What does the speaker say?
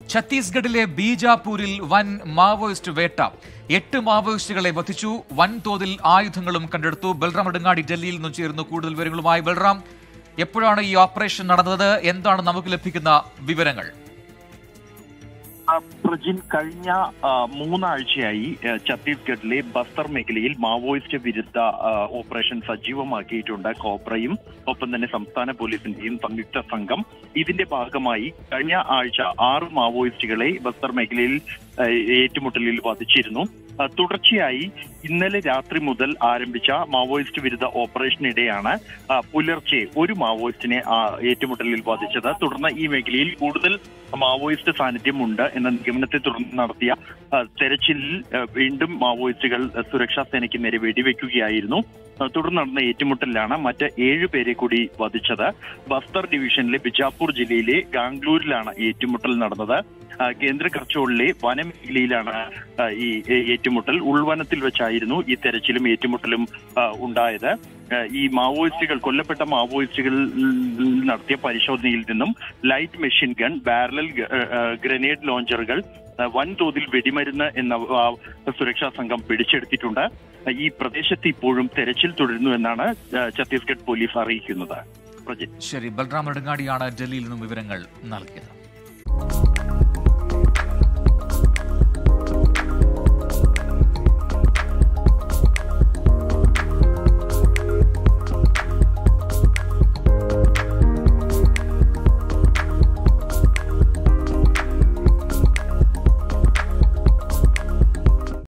ഛത്തീസ്ഗഡിലെ ബീജാപൂരിൽ വൻ മാവോയിസ്റ്റ് വേട്ട എട്ട് മാവോയിസ്റ്റുകളെ വധിച്ചു വൻതോതിൽ ആയുധങ്ങളും കണ്ടെടുത്തു ബൽറാം അടുങ്ങാടി ഡൽഹിയിൽ നിന്നും ചേരുന്നു കൂടുതൽ വിവരങ്ങളുമായി ബൽറാം എപ്പോഴാണ് ഈ ഓപ്പറേഷൻ നടന്നത് എന്താണ് നമുക്ക് ലഭിക്കുന്ന വിവരങ്ങൾ ആ, പ്രജിൻ കഴിഞ്ഞ ആ, മൂന്നാഴ്ചയായി ആ, ഛത്തീസ്ഗഡിലെ ബസ്തർ മേഖലയിൽ മാവോയിസ്റ്റ് വിരുദ്ധ ആ, ഓപ്പറേഷൻ സജീവമാക്കിയിട്ടുണ്ട് കോബ്രയും ഒപ്പം തന്നെ സംസ്ഥാന പോലീസിന്റെയും സംയുക്ത സംഘം ഇതിന്റെ ഭാഗമായി കഴിഞ്ഞ ആഴ്ച ആറ് മാവോയിസ്റ്റുകളെ ബസ്തർ മേഖലയിൽ ആ, ഏറ്റുമുട്ടലിൽ വധിച്ചിരുന്നു ആ, തുടർച്ചയായി ഇന്നലെ രാത്രി മുതൽ ആരംഭിച്ച മാവോയിസ്റ്റ് വിരുദ്ധ ഓപ്പറേഷനിടെയാണ് ആ, പുലർച്ചെ ഒരു മാവോയിസ്റ്റിനെ ആ, ഏറ്റുമുട്ടലിൽ വധിച്ചത് തുടർന്ന് ഈ മേഖലയിൽ കൂടുതൽ മാവോയിസ്റ്റ് സാന്നിധ്യമുണ്ട് എന്ന നിഗമനത്തെ തുടർന്ന് നടത്തിയ ആ, തെരച്ചിലിൽ ആ, വീണ്ടും മാവോയിസ്റ്റുകൾ ആ, സുരക്ഷാ സേനയ്ക്ക് നേരെ വെടിവെക്കുകയായിരുന്നു ആ, തുടർന്ന് നടന്ന ഏറ്റുമുട്ടലിലാണ് മറ്റ് ഏഴ് പേരെ കൂടി വധിച്ചത് ബസ്തർ ഡിവിഷനിലെ ബിജാപൂർ ജില്ലയിലെ ഗാംഗ്ലൂരിലാണ് ഏറ്റുമുട്ടൽ നടന്നത് ആ, കേന്ദ്ര കർച്ചോളിലെ വനമേഖലയിലാണ് ആ, ഈ ഏ- ഏറ്റുമുട്ടൽ ഉൾവനത്തിൽ വെച്ചായിരുന്നു ഈ തെരച്ചിലും ഏറ്റുമുട്ടലും ആ, ഉണ്ടായത് ആ, ഈ മാവോയിസ്റ്റുകൾ കൊല്ലപ്പെട്ട മാവോയിസ്റ്റുകളിൽ നടത്തിയ പരിശോധനയിൽ നിന്നും ലൈറ്റ് മെഷീൻ ഗൺ ബാരലൽ ഗ- ആ, ആ, ഗ്രനേഡ് ലോഞ്ചറുകൾ ആ, വൻതോതിൽ വെടിമരുന്ന് എന്ന ആ, സുരക്ഷാ സംഘം പിടിച്ചെടുത്തിട്ടുണ്ട് ആ, ഈ പ്രദേശത്ത് ഇപ്പോഴും തെരച്ചിൽ തുടരുന്നു എന്നാണ് ആ, ഛത്തീസ്ഗഡ് പോലീസ് അറിയിക്കുന്നത് പ്രജിത്ത് ശരി ബൽറാം അടുങ്ങാടിയാണ് ഡൽഹിയിൽ നിന്നും വിവരങ്ങൾ നൽകിയത്